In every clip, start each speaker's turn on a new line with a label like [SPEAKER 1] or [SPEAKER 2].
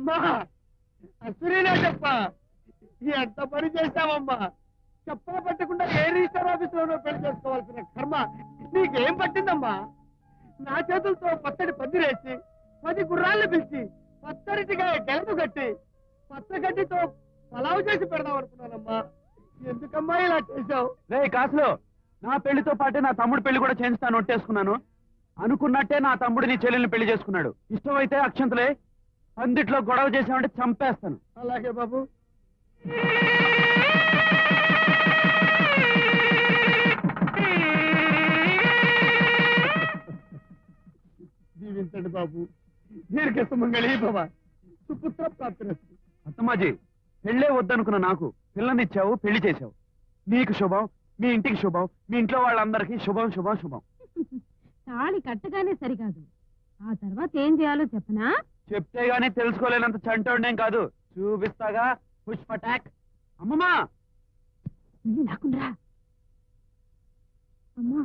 [SPEAKER 1] అమ్మా అసురీనా చెప్ప ఎంత పని చేశావమ్మా చెప్పా పట్టకుండా ఏ రిజిస్టర్ ఆఫీస్ లోనో పెళ్లి చేసుకోవాల్సిన కర్మ నీకేం పట్టిందమ్మా నా చేతులతో పచ్చడి పందిరేసి పది గుర్రాళ్ళు పిలిచి పచ్చడిటిగా గెలుపు కట్టి పచ్చగడ్డితో పలావు చేసి పెడదాం అనుకున్నానమ్మా ఎందుకమ్మా ఇలా చేశావు
[SPEAKER 2] రే కాసులు నా పెళ్లితో పాటే నా తమ్ముడు పెళ్లి కూడా చేయిస్తాను ఒట్టేసుకున్నాను అనుకున్నట్టే నా తమ్ముడు నీ చెల్లెల్ని పెళ్లి చేసుకున్నాడు ఇష్టమైతే అక్షంతలే పందిట్లో గొడవ చేసామంటే చంపేస్తాను
[SPEAKER 1] అలాగే బాబు దీవించండి బాబు దీర్ఘ సుమంగళి భవ సుపుత్ర ప్రాప్తిరస్తు
[SPEAKER 2] అత్తమ్మాజీ పెళ్ళే వద్దనుకున్న నాకు పిల్లనిచ్చావు పెళ్లి చేశావు నీకు శుభం మీ ఇంటికి శుభం మీ ఇంట్లో వాళ్ళందరికీ శుభం శుభం శుభం
[SPEAKER 3] తాళి కట్టగానే సరికాదు ఆ తర్వాత ఏం చేయాలో చెప్పనా
[SPEAKER 2] చెప్తే గానీ తెలుసుకోలేనంత చంటోడేం కాదు చూపిస్తాగా పుష్ప టాక్ అమ్మమ్మా
[SPEAKER 3] వెళ్ళి లాక్కుండ్రా అమ్మా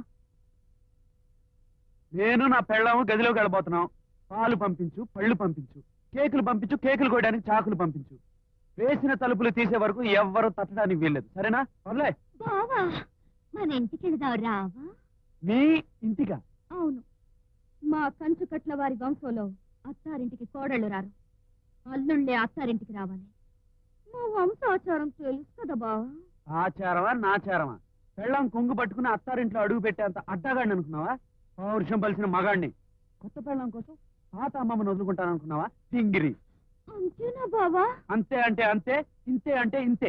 [SPEAKER 2] నేను నా పెళ్ళాము గదిలోకి వెళ్ళబోతున్నాం పాలు పంపించు పళ్ళు పంపించు కేకులు పంపించు కేకులు కోయడానికి చాకులు పంపించు వేసిన తలుపులు తీసే వరకు ఎవ్వరూ తట్టడానికి వీల్లేదు సరేనా పర్లే
[SPEAKER 4] బావా మన ఇంటికి వెళదాం రావా
[SPEAKER 2] మీ ఇంటిగా
[SPEAKER 4] అవును మా కంచు కట్ల వారి వంశంలో అత్తారింటికి కోడళ్ళు రారు అల్లుళ్ళే అత్తారింటికి రావాలి మా వంశాచారం తెలుసు కదా బావా
[SPEAKER 2] ఆచారమా నాచారమా పెళ్ళం కొంగు పట్టుకుని అత్తారింట్లో అడుగు పెట్టేంత అడ్డగాడిని అనుకున్నావా పౌరుషం పలిసిన మగాడిని కొత్త పెళ్ళం కోసం పాత అమ్మమ్మని వదులుకుంటాను అనుకున్నావా టింగిరి
[SPEAKER 4] అంతేనా బావా
[SPEAKER 2] అంతే అంటే అంతే ఇంతే అంటే ఇంతే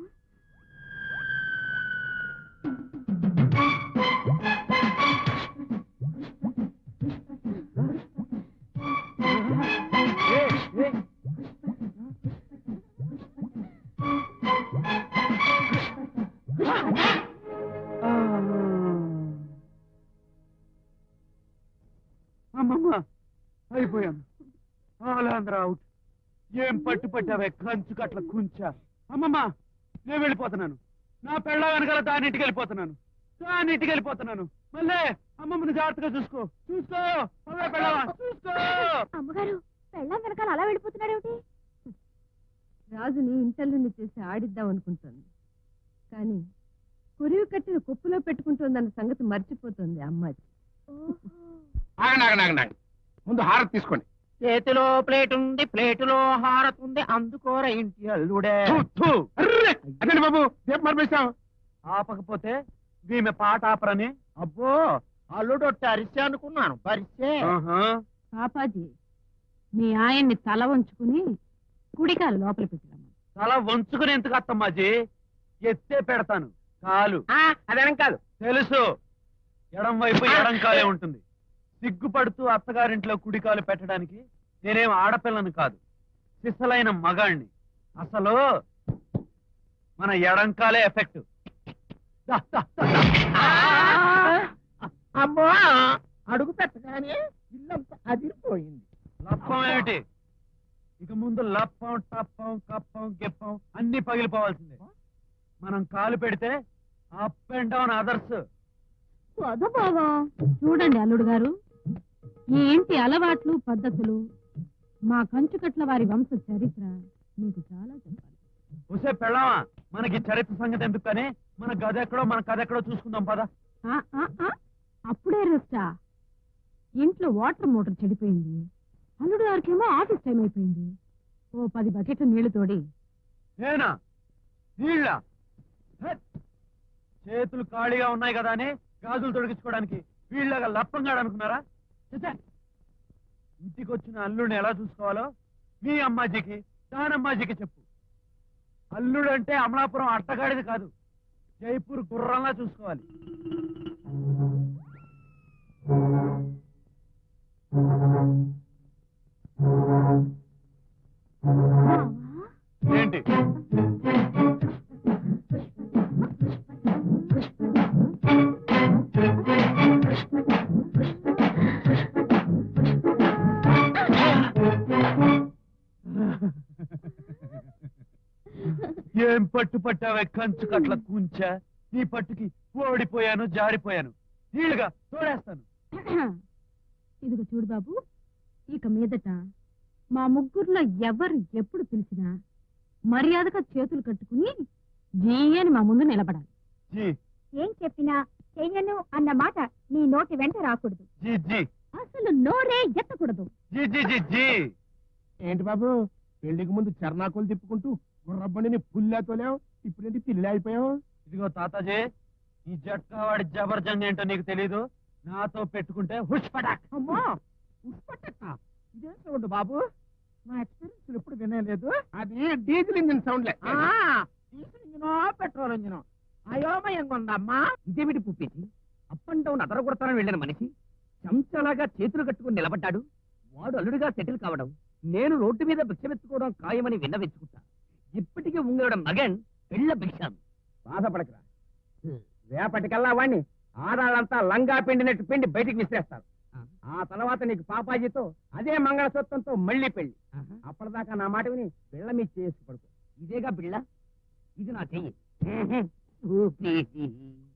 [SPEAKER 2] ఏ, ఏ. ఆ. అమ్మమ్మ అయిపోయాను ఆలాంధ్ర అవుట్ ఏం పట్టు పట్టావే కంచు కట్ల కుంచా అమ్మమ్మ నేను వెళ్ళిపోతున్నాను నా పెళ్ళ వెనకాల దానింటికి వెళ్ళిపోతున్నాను దానింటికి వెళ్ళిపోతున్నాను మళ్ళీ అమ్మమ్మని జాగ్రత్తగా చూసుకో చూసుకో పద పెళ్ళవా చూసుకో
[SPEAKER 4] అమ్మగారు పెళ్ళం వెనకాల అలా వెళ్ళిపోతున్నాడేమిటి
[SPEAKER 3] రాజుని ఇంటల్లుని చేసి ఆడిద్దాం అనుకుంటోంది కానీ కొరివి కట్టిన కొప్పులో పెట్టుకుంటోందన్న సంగతి మర్చిపోతుంది అమ్మాయి
[SPEAKER 5] ఆగండి ఆగండి ఆగండి ఆగండి. ముందు హారతి తీసుకోండి
[SPEAKER 1] చేతిలో ప్లేట్ ఉంది ప్లేటులో హారతుంది అందుకోర ఇంటి అల్లుడే
[SPEAKER 5] థు, థు. అర్రే! అదేంటి బాబు రేపు మరిపేశావు
[SPEAKER 2] ఆపకపోతే వీమె పాట ఆపరని
[SPEAKER 1] అబ్బో అల్లుడు అరిసే అనుకున్నాను పరిసే
[SPEAKER 2] ఆహా.
[SPEAKER 3] పాపాజీ మీ ఆయన్ని తల వంచుకుని కుడికాలు లోపల పెట్టిరమ్మా
[SPEAKER 2] తల వంచుకుని ఎందుకు అత్తమ్మాజీ ఎత్తే పెడతాను కాలు
[SPEAKER 1] అదేనం కాదు
[SPEAKER 2] తెలుసు ఎడం వైపు ఎడం కాలే ఉంటుంది సిగ్గుపడుతూ అత్తగారింట్లో కుడికాలు పెట్టడానికి నేనేం ఆడపిల్లను కాదు సిసలైన మగాణ్ణి అసలు మన ఎడంకాలే ఎఫెక్ట్ దా, దా, దా, దా.
[SPEAKER 1] అమ్మో అడుగు పెట్టగానే ఇల్లంతా అదిరిపోయింది
[SPEAKER 2] లప్పం ఏమిటి ఇక ముందు లప్పం టప్పం కప్పం గిప్పం అన్ని పగిలిపోవాల్సిందే మనం కాలు పెడితే అప్ అండ్ డౌన్ అదర్స్
[SPEAKER 4] వద బావా
[SPEAKER 3] చూడండి అల్లుడు గారు ఈ ఇంటి అలవాట్లు పద్ధతులు మా కంచుకట్ల వారి వంశ చరిత్ర మీకు చాలా చెప్పాలి
[SPEAKER 2] వసే పెళ్ళామా మనకి చరిత్ర సంగతి ఎందుకు కానీ మన గది ఎక్కడో మన కథ ఎక్కడో చూసుకుందాం పద
[SPEAKER 3] ఆ, ఆ, ఆ, అప్పుడే రెస్టా ఇంట్లో వాటర్ మోటార్ చెడిపోయింది అల్లుడు గారికేమో ఆఫీస్ టైం అయిపోయింది ఓ పది బకెట్ల నీళ్లు తోడి
[SPEAKER 2] నేనా నీళ్ళ హెట్. చేతులు ఖాళీగా ఉన్నాయి కదా అని గాజులు తొడిగించుకోవడానికి వీళ్ళగా లప్పంగాడు అనుకున్నారా ఛే! ఇంటికి వచ్చిన అల్లుడిని ఎలా చూసుకోవాలో మీ అమ్మాజీకి దానమ్మాజీకి చెప్పు అల్లుడు అంటే అమలాపురం అట్టగాడిది కాదు జైపూర్ గుర్రంలా చూసుకోవాలి ఏంటి ఏం పట్టు పట్టావే కంచు కట్ల కూంచా నీ పట్టుకి ఓడిపోయాను జారిపోయాను నీళ్ళుగా తోడేస్తాను
[SPEAKER 3] ఇదిగో చూడు బాబు ఇక మీదట మా ముగ్గురులో ఎవరు ఎప్పుడు పిలిచినా మర్యాదగా చేతులు కట్టుకుని జీ అని మా ముందు నిలబడాలి
[SPEAKER 2] జీ
[SPEAKER 4] ఏం చెప్పినా చెయ్యను అన్న మాట నీ నోటి వెంట రాకూడదు
[SPEAKER 2] జీ జీ
[SPEAKER 4] అసలు నోరే ఎత్తకూడదు
[SPEAKER 2] జీ జీ జీ జీ
[SPEAKER 5] ఏంటి బాబు పెళ్లికి ముందు చర్నాకులు తిప్పుకుంటూ గుర్రబండిని పుల్లాతోలేవు ఇప్పుడేంటి పిల్లి అయిపోయావు
[SPEAKER 2] ఇదిగో తాతాజీ ఈ జట్కా వాడి జబర్జంగ్ ఏంటో నీకు తెలీదు నాతో పెట్టుకుంటే హుష్ పటాక్
[SPEAKER 5] అమ్మా ఉస్పట్టక్క ఇదేం సౌండ్ బాబు నా ఎక్స్పీరియన్స్ ఎప్పుడు వినలేదు అది diesel engine sound diesel engine petrol engine అయోమయంగా ఉందమ్మా
[SPEAKER 6] ఇదేమిటి పుప్పేసి అప్ అండ్ డౌన్ అదర కొడతానని వెళ్ళిన మనిషి చెంచలాగా చేతులు కట్టుకుని నిలబడ్డాడు వాడు అల్లుడిగా సెటిల్ కావడం నేను రోడ్డు మీద భిక్షమెత్తుకోవడం ఖాయమని విన్నవెచ్చుకుంటా ఇప్పటికీ ఉంగడ మగన్ పెళ్ళ భిక్షాను
[SPEAKER 5] బాధపడకరా రేపటికల్లా వాణ్ణి ఆడాళ్ళంతా లంగా పిండినట్టు పిండి బయటికి విసిరేస్తారు ఆ తర్వాత నీకు పాపాజీతో అదే మంగళసూత్రంతో మళ్ళీ పెళ్లి అప్పటిదాకా నా మాట విని పిల్ల మీ చేసి పడుకో
[SPEAKER 6] ఇదేగా బిళ్ళ ఇది నా చెయ్యి పుప్పేసి